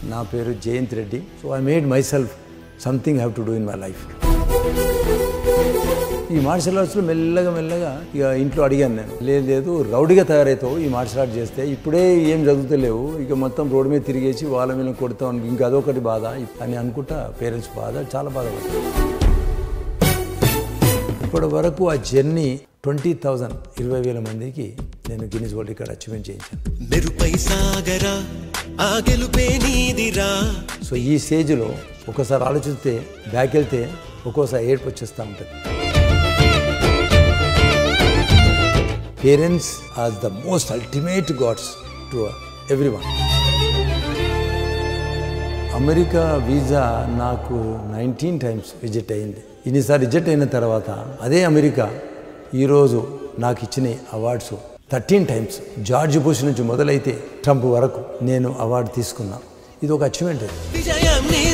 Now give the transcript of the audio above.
నా పేరు Jayanth Reddy so I made myself something have to do in my life ఈ martial ఆర్ట్స్లో మెల్లగా మెల్లగా ఇక ఇంట్లో అడిగాను నేను లేదు లేదు రౌడీగా తయారవుతావు ఈ మార్షల్ ఆర్ట్ చేస్తే ఇప్పుడే ఏం చదువుతలేవు ఇక మొత్తం రోడ్డు మీద తిరిగేసి వాళ్ళ మీద కొడతావు ఇంకా అదొకటి బాధ అని అనుకుంటా పేరెంట్స్ బాధ చాలా బాధపడతారు ఇప్పటి వరకు ఆ జర్నీ ట్వంటీ థౌజండ్ ఇరవై వేల మందికి నేను గిన్నీస్ వరల్డ్ రికార్డ్ అచీవ్మెంట్ చేయించాను మెరుపై సాగరా ఆ గెలుపే నీదిరా సో ఈ స్టేజ్లో ఒకసారి ఆలోచిస్తే బ్యాక్ వెళ్తే ఒక్కోసారి ఏడుపు వచ్చేస్తూ ఉంటుంది parents are the most ultimate gods to everyone America visa నాకు నైన్టీన్ టైమ్స్ విజిట్ అయింది ఇన్నిసార్లు రిజెక్ట్ అయిన తర్వాత అదే అమెరికా ఈరోజు నాకు ఇచ్చిన awards thirteen times George Bush నుంచి మొదలైతే ట్రంప్ వరకు నేను అవార్డు తీసుకున్నా ఇది ఒక అచీవ్మెంట్ అది విజయం నీ